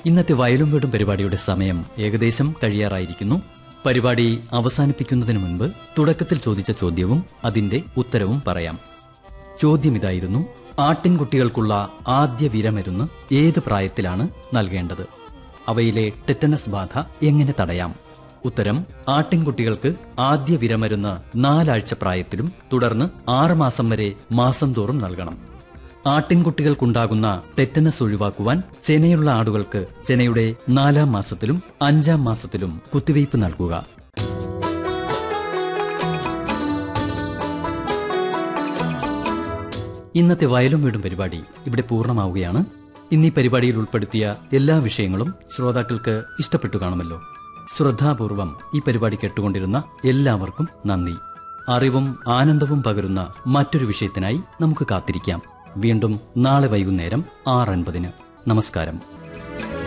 ഇന്നത്തെ വയലും വീടും പരിപാടിയുടെ സമയം ഏകദേശം കഴിയാറായിരിക്കുന്നു പരിപാടി അവസാനിപ്പിക്കുന്നതിന് മുൻപ് തുടക്കത്തിൽ ചോദിച്ച ചോദ്യവും അതിന്റെ ഉത്തരവും പറയാം ചോദ്യം ഇതായിരുന്നു ആട്ടിൻകുട്ടികൾക്കുള്ള ആദ്യ വിരമരുന്ന് ഏത് പ്രായത്തിലാണ് നൽകേണ്ടത് അവയിലെ ടെറ്റനസ് ബാധ എങ്ങനെ തടയാം ഉത്തരം ആട്ടിൻകുട്ടികൾക്ക് ആദ്യ വിരമരുന്ന് നാലാഴ്ച പ്രായത്തിലും തുടർന്ന് ആറ് മാസം വരെ മാസം തോറും നൽകണം ആട്ടിൻകുട്ടികൾക്കുണ്ടാകുന്ന ടെറ്റനസ് ഒഴിവാക്കുവാൻ ചെനയുള്ള ആടുകൾക്ക് ചെനയുടെ നാലാം മാസത്തിലും അഞ്ചാം മാസത്തിലും കുത്തിവയ്പ് നൽകുക ഇന്നത്തെ വയലും വീടും പരിപാടി ഇവിടെ പൂർണ്ണമാവുകയാണ് ഇന്നീ പരിപാടിയിൽ ഉൾപ്പെടുത്തിയ എല്ലാ വിഷയങ്ങളും ശ്രോതാക്കൾക്ക് ഇഷ്ടപ്പെട്ടു കാണുമല്ലോ ശ്രദ്ധാപൂർവം ഈ പരിപാടി കേട്ടുകൊണ്ടിരുന്ന എല്ലാവർക്കും നന്ദി അറിവും ആനന്ദവും പകരുന്ന മറ്റൊരു വിഷയത്തിനായി നമുക്ക് കാത്തിരിക്കാം വീണ്ടും നാളെ വൈകുന്നേരം ആറ് അൻപതിന് നമസ്കാരം